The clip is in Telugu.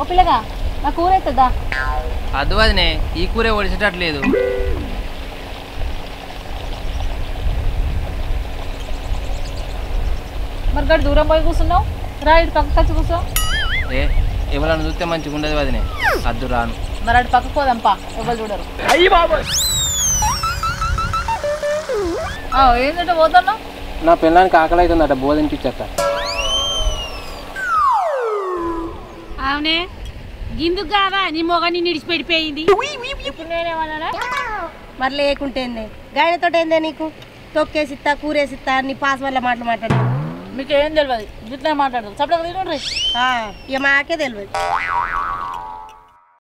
ఓ పిల్లగా నా కూర అవుతుందా అద్దు వదినే ఈ కూరే ఒడిసేటట్లేదు మరి గడి దూరం పోయి కూర్చున్నావు రా ఇటు పక్కకు వచ్చి కూర్చో ఏ ఎవరైనా చూస్తే మంచిగా ఉండదు వదినే అద్దు రాను మరి అటు పక్కకు పోదాంపా ఎవరు చూడరు ఆ, ఏంటంటే పోతున్నావు నా పిల్లానికి ఆకలి అవుతుందట బోధింపించట అవునే గిందుకు కాదా నీ మొగని నిడిచిపెట్టిపోయింది ఇప్పుడు నేనేమన్నా మరి లేకుంటేందే గాయనతో ఏందే నీకు తొక్కేసిత్తా కూరేసిత్తా నీ పాస్ వల్ల మాటలు మాట్లాడు మీకు ఏం తెలియదు గిట్లే మాట్లాడదు సపరేట్ తినండి ఇక మాకే తెలియదు